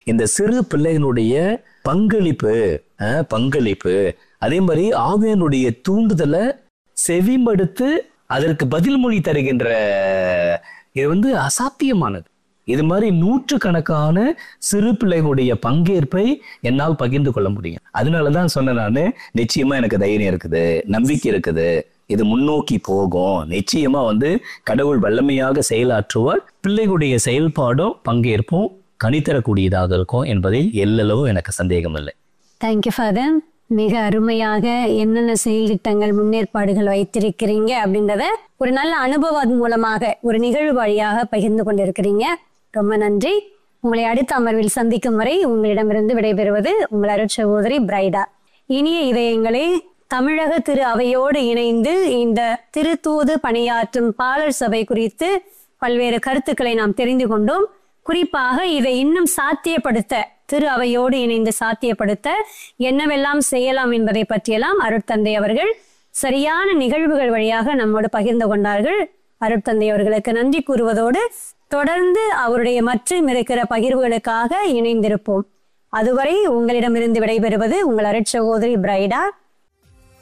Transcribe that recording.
இந்த சிறு பிள்ளைகளுடைய பங்களிப்பு அஹ், பங்களிப்பு அதே மாதிரி ஆவியனுடைய தூண்டுதலை செவிமடுத்து அதற்கு பதில் மொழி தருகின்ற இது வந்து அசாத்தியமானது இது மாதிரி நூற்றுக்கணக்கான சிறு பிள்ளைகளுடைய பங்கேற்பை என்னால் பகிர்ந்து கொள்ள முடியும் அதனாலதான் சொன்னேன் நானு நிச்சயமா எனக்கு தைரியம் இருக்குது நம்பிக்கை இருக்குது இது முன்னோக்கி போகும் நிச்சயமா வந்து கடவுள் வல்லமையாக செயலாற்றுவார் பிள்ளைகளுடைய செயல்பாடும் பங்கேற்பும் கனித்தரக்கூடியதாக இருக்கும் என்பதில் எல்லளவு எனக்கு சந்தேகம் இல்லை தேங்க்யூ ஃபாதர் மிக அருமையாக என்னென்ன செயல் திட்டங்கள் முன்னேற்பாடுகள் வைத்திருக்கிறீங்க அப்படின்றத ஒரு நல்ல அனுபவம் மூலமாக ஒரு நிகழ்வு வழியாக பகிர்ந்து கொண்டிருக்கிறீங்க ரொம்ப நன்றி உங்களை அடுத்த அமர்வில் சந்திக்கும் வரை உங்களிடமிருந்து விடைபெறுவது உங்கள் அருட்சகோதரி பிரைடா இனிய இதயங்களே தமிழக திரு அவையோடு இணைந்து இந்த திருத்தூது பணியாற்றும் பாலர் சபை குறித்து பல்வேறு கருத்துக்களை நாம் தெரிந்து கொண்டோம் குறிப்பாக இதை இன்னும் சாத்தியப்படுத்த திரு அவையோடு இணைந்து சாத்தியப்படுத்த என்னவெல்லாம் செய்யலாம் என்பதை பற்றியெல்லாம் அருட்தந்தை அவர்கள் சரியான நிகழ்வுகள் வழியாக நம்மோடு பகிர்ந்து கொண்டார்கள் அருட்தந்தை அவர்களுக்கு நன்றி கூறுவதோடு தொடர்ந்து அவருடைய மற்றும் இருக்கிற பகிர்வுகளுக்காக இணைந்திருப்போம் அதுவரை உங்களிடமிருந்து விடைபெறுவது உங்கள் அருட்சகோதரி பிரைடா